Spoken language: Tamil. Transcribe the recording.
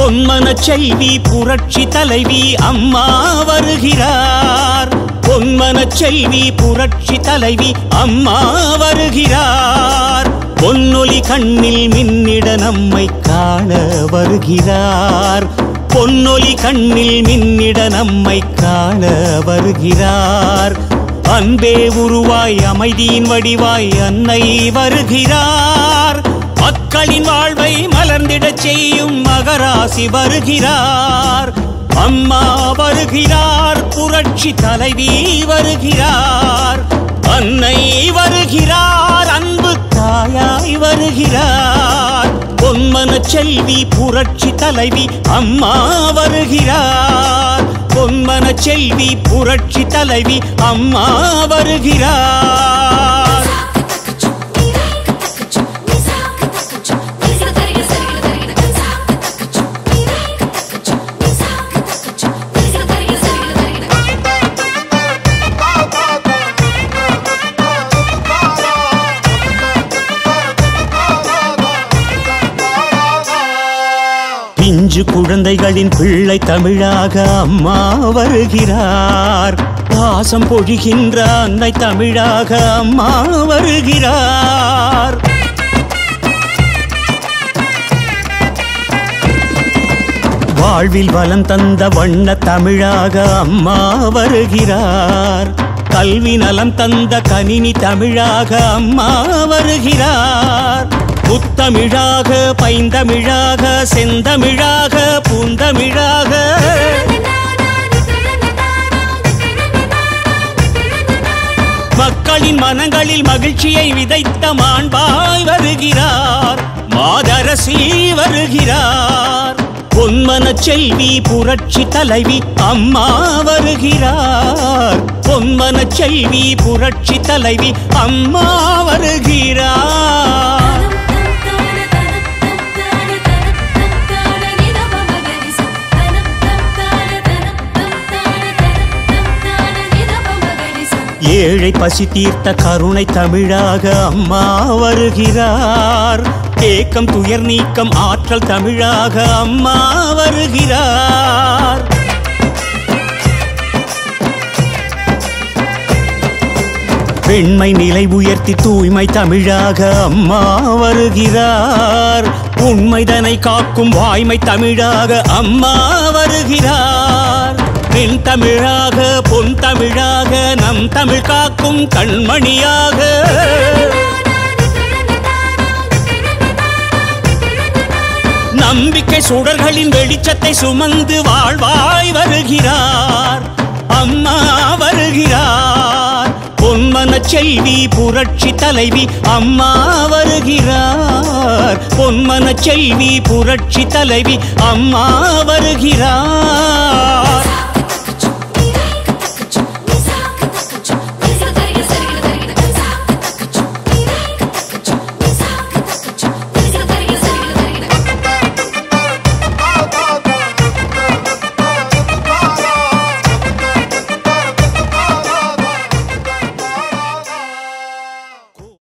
பொன்மன செல்வி புரட்சி தலைவி அம்மா வருகிறார் பொன்மன செல்வி புரட்சி தலைவி அம்மா வருகிறார் பொன்னொலி கண்ணில் மின்னிட நம்மை காண வருகிறார் பொன்னொலி கண்ணில் மின்னிட நம்மை காண வருகிறார் அன்பே உருவாய் அமைதியின் வடிவாய் அன்னை வருகிறார் மக்களின் வாழ்வை மலர்ந்திடச் செய்யும் மகராசி வருகிறார் அம்மா வருகிறார் புரட்சி தலைவி வருகிறார் அன்னை வருகிறார் அன்பு தாயாய் வருகிறார் பொன்மன செல்வி புரட்சி தலைவி அம்மா வருகிறார் பொன்மன செல்வி புரட்சி தலைவி அம்மா வருகிறார் பிஞ்சு குழந்தைகளின் பிள்ளை தமிழாக அம்மா வருகிறார் பாசம் பொழிகின்ற அன்னை தமிழாக அம்மா வருகிறார் வாழ்வில் வளம் தந்த வண்ண தமிழாக அம்மா வருகிறார் கல்வி நலம் தந்த கணினி தமிழாக அம்மா வருகிறார் முத்தமிழாக பைந்தமிழாக செந்தமிழாக பூந்தமிழாக மக்களின் மனங்களில் மகிழ்ச்சியை விதைத்த மாண்பாய் வருகிறார் மாதரசி வருகிறார் பொன்மன செல்வி புரட்சி தலைவி அம்மா வருகிறார் பொன்மன செல்வி புரட்சி தலைவி அம்மா வருகிறார் ஏழை பசி தீர்த்த கருணை தமிழாக அம்மா வருகிறார் ஏக்கம் துயர் நீக்கம் ஆற்றல் தமிழாக அம்மா வருகிறார் பெண்மை நிலை உயர்த்தி தூய்மை தமிழாக அம்மா வருகிறார் உண்மைதனை காக்கும் வாய்மை தமிழாக அம்மா வருகிறார் பெண் தமிழாக பொன் தமிழாக நம் தமிழ் காக்கும் கண்மணியாக நம்பிக்கை சுடர்களின் வெளிச்சத்தை சுமந்து வாழ்வாய் வருகிறார் அம்மா வருகிறார் பொன்மன செல்வி புரட்சி தலைவி அம்மா வருகிறார் பொன்மன செல்வி புரட்சி தலைவி அம்மா வருகிறார்